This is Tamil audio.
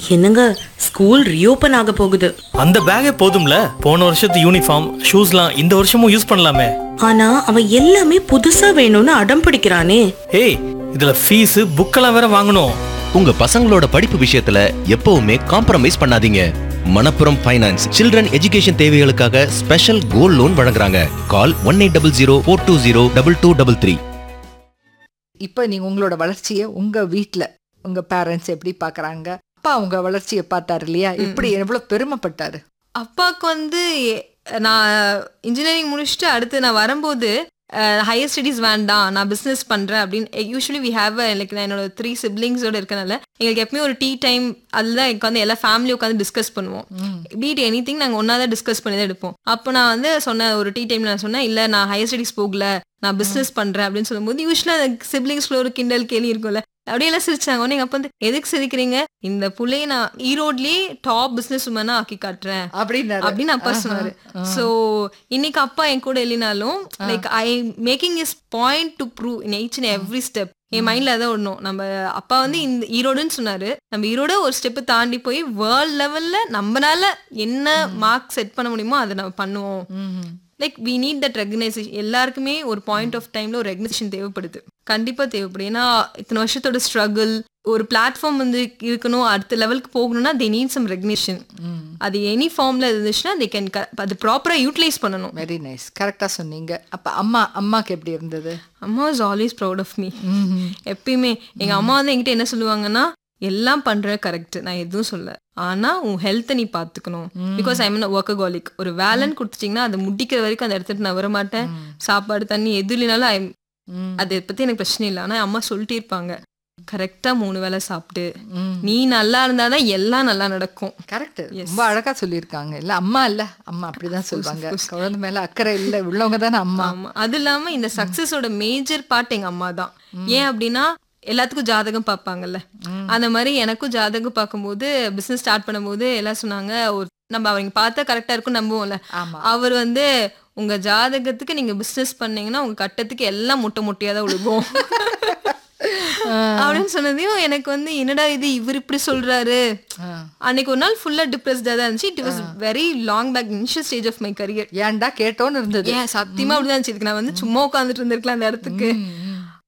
என்னங்க ஸ்கூல் ரீஓபன் ஆக போகுது அந்த பேக்கே போதும்ல போன வருஷத்து யூனிஃபார்ம் ஷூஸ்லாம் இந்த வருஷமும் யூஸ் பண்ணலாமே ஆனா அவன் எல்லாமே புதுசா வேணும்னு அடம் பிடிக்கிறானே ஏய் இதுல ஃபீஸ் புக்கெல்லாம் வேற வாங்கணும் உங்க பசங்களோட படிப்பு விஷயத்துல எப்பவுமே காம்ப்ரமைஸ் பண்ணாதீங்க மணப்புரம் ஃபைனான்ஸ் சில்ட்ரன் எஜுகேஷன் தேவைகளுக்காக ஸ்பெஷல் கோல்ட் லோன் வழங்குறாங்க call one eight double zero four two zero double two double three இப்போ நீங்க உங்களோட வளர்ச்சியை உங்க வீட்ல உங்க பேரண்ட்ஸ் எப்படி பார்க்கறாங்க அப்பா உங்க வளர்ச்சியை பார்த்தாரு இல்லையா எப்படி எவ்வளவு பெருமைப்பட்டாரு அப்பாவுக்கு வந்து எ- நான் இன்ஜினியரிங் முடிச்சுட்டு அடுத்து நான் வரும்போது ஹையர் ஸ்டடீஸ் வேண்டாம் நான் பிஸ்னஸ் பண்ணுறேன் அப்படின்னு யூஸ்வலி வி ஹேவ் லைக் நான் என்னோட த்ரீ சிப்ளிங்ஸோட இருக்கனால எங்களுக்கு எப்பவுமே ஒரு டீ டைம் அதில் உட்காந்து எல்லா ஃபேமிலி உட்காந்து டிஸ்கஸ் பண்ணுவோம் பீட் எனி திங் நாங்கள் ஒன்றா தான் டிஸ்கஸ் பண்ணி தான் எடுப்போம் அப்போ நான் வந்து சொன்ன ஒரு டீ டைமில் நான் சொன்னேன் இல்லை நான் ஹையர் ஸ்டடீஸ் போகல நான் பிஸ்னஸ் பண்ணுறேன் அப்படின்னு சொல்லும்போது யூஸ்வலாக சிப்ளிங்ஸ்ல ஒரு கிண்டல் கேலி இருக்கும்ல அப்படியெல்லாம் சிரிச்சாங்க உடனே எங்க அப்பா வந்து எதுக்கு சிரிக்கிறீங்க இந்த புள்ளைய நான் ஈரோட்லயே டாப் பிசினஸ் உமனா ஆக்கி காட்டுறேன் அப்படின்னாரு. அப்படின்னு அப்பா சொன்னாரு சோ இன்னைக்கு அப்பா என் கூட இல்லைனாலும் like I making is point to prove in each and every step என் மைண்ட்ல அதான் ஒண்ணும் நம்ம அப்பா வந்து இந்த ஈரோடுன்னு சொன்னாரு நம்ம ஈரோட ஒரு ஸ்டெப் தாண்டி போய் வேர்ல்ட் லெவல்ல நம்மனால என்ன மார்க் செட் பண்ண முடியுமோ அதை நம்ம பண்ணுவோம் like we need that recognition எல்லாருக்குமே ஒரு பாயிண்ட் ஆஃப் டைம்ல ஒரு ரெகனைசேஷன் தேவைப்படுது கண்டிப்பா தேவைப்படுது ஏன்னா இத்தனை வருஷத்தோட ஸ்ட்ரகிள் ஒரு பிளாட்ஃபார்ம் வந்து இருக்கணும் அடுத்த லெவலுக்கு போகணும்னா தே நீட் சம் ரெகனேஷன் அது எனி ஃபார்ம்ல இருந்துச்சுன்னா தே கேன் அது ப்ராப்பரா யூட்டிலைஸ் பண்ணணும் வெரி நைஸ் கரெக்டா சொன்னீங்க அப்ப அம்மா அம்மாக்கு எப்படி இருந்தது அம்மா is always proud of me எப்பயுமே எங்க அம்மா வந்து என்கிட்ட என்ன சொல்லுவாங்கன்னா எல்லாம் பண்ற கரெக்ட் நான் எதுவும் சொல்ல ஆனா உன் ஹெல்த்தை நீ பாத்துக்கணும் பிகாஸ் ஐ மீன் ஒர்க்ககாலிக் ஒரு வேலைன்னு கொடுத்துட்டீங்கன்னா அதை முடிக்கிற வரைக்கும் அந்த இடத்துல நான் வர மாட்டேன் சாப்பாடு தண்ணி எது இல்லைனாலும் ஐ அதை பத்தி எனக்கு பிரச்சனை இல்லை ஆனா அம்மா சொல்லிட்டே இருப்பாங்க கரெக்டா மூணு வேளை சாப்பிட்டு நீ நல்லா இருந்தாதான் எல்லாம் நல்லா நடக்கும் கரெக்ட் ரொம்ப அழகா சொல்லியிருக்காங்க இல்ல அம்மா இல்ல அம்மா அப்படிதான் சொல்லுவாங்க குழந்தை மேல அக்கறை இல்ல உள்ளவங்க தானே அம்மா ஆமா அது இல்லாம இந்த சக்சஸோட மேஜர் பார்ட் எங்க அம்மா தான் ஏன் அப்படின்னா எல்லாத்துக்கும் ஜாதகம் பார்ப்பாங்கல்ல அந்த மாதிரி எனக்கும் ஜாதகம் பார்க்கும்போது பிசினஸ் ஸ்டார்ட் பண்ணும்போது எல்லாம் சொன்னாங்க ஒரு நம்ம அவங்க பார்த்தா கரெக்டா இருக்கும் நம்புவோம்ல ஆமா அவர் வந்து உங்க ஜாதகத்துக்கு நீங்க பிசினஸ் பண்ணீங்கன்னா உங்க கட்டத்துக்கு எல்லாம் முட்டை முட்டையா தான் விழுகும் அப்படின்னு சொன்னதையும் எனக்கு வந்து என்னடா இது இவர் இப்படி சொல்றாரு அன்னைக்கு ஒரு நாள் ஃபுல்லா டிப்ரெஸ்டா தான் இருந்துச்சு it was very long back initial stage of my career ஏன்டா கேட்டோன்னு இருந்தது ஏன் சத்தியமா அப்படிதான் இருந்துச்சு இதுக்கு நான் வந்து சும்மா உட்காந்துட்டு இருந்திருக்கலாம் அந்த இடத்துக்கு